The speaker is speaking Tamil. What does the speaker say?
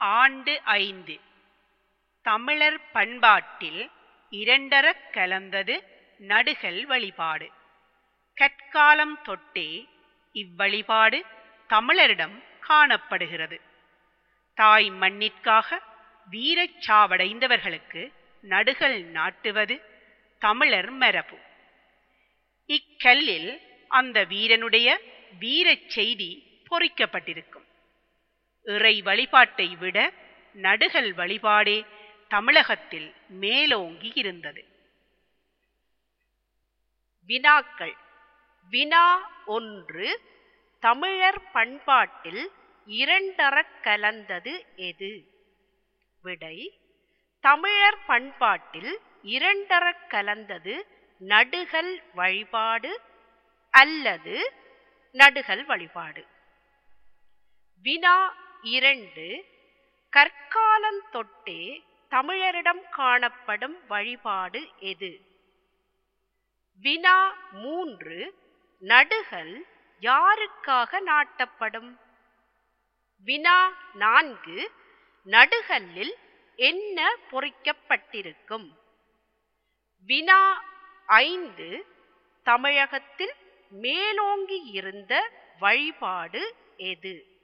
ஆண்டு ஐந்து தமிழர் பண்பாட்டில் இரண்டரக் கலந்தது நடுகல் வழிபாடு கற்காலம் தொட்டே இவ்வழிபாடு தமிழரிடம் காணப்படுகிறது தாய் மண்ணிற்காக வீரச் சாவடைந்தவர்களுக்கு நடுகல் நாட்டுவது தமிழர் மரபு இக்கல்லில் அந்த வீரனுடைய வீரச் செய்தி பொறிக்கப்பட்டிருக்கும் இறை வழிபாட்டை விட நடுகல் வழிபாடே தமிழகத்தில் மேலோங்கி இருந்தது வினாக்கள் வினா ஒன்று தமிழர் பண்பாட்டில் இரண்டறக் கலந்தது எது விடை தமிழர் பண்பாட்டில் இரண்டறக் கலந்தது நடுகல் வழிபாடு அல்லது நடுகல் வழிபாடு வினா இரண்டு கற்காலம் தொட்டே தமிழரிடம் காணப்படும் வழிபாடு எது வினா மூன்று நடுகல் யாருக்காக நாட்டப்படும் வினா நான்கு நடுகல்லில் என்ன பொறிக்கப்பட்டிருக்கும் வினா ஐந்து தமிழகத்தில் மேலோங்கி இருந்த வழிபாடு எது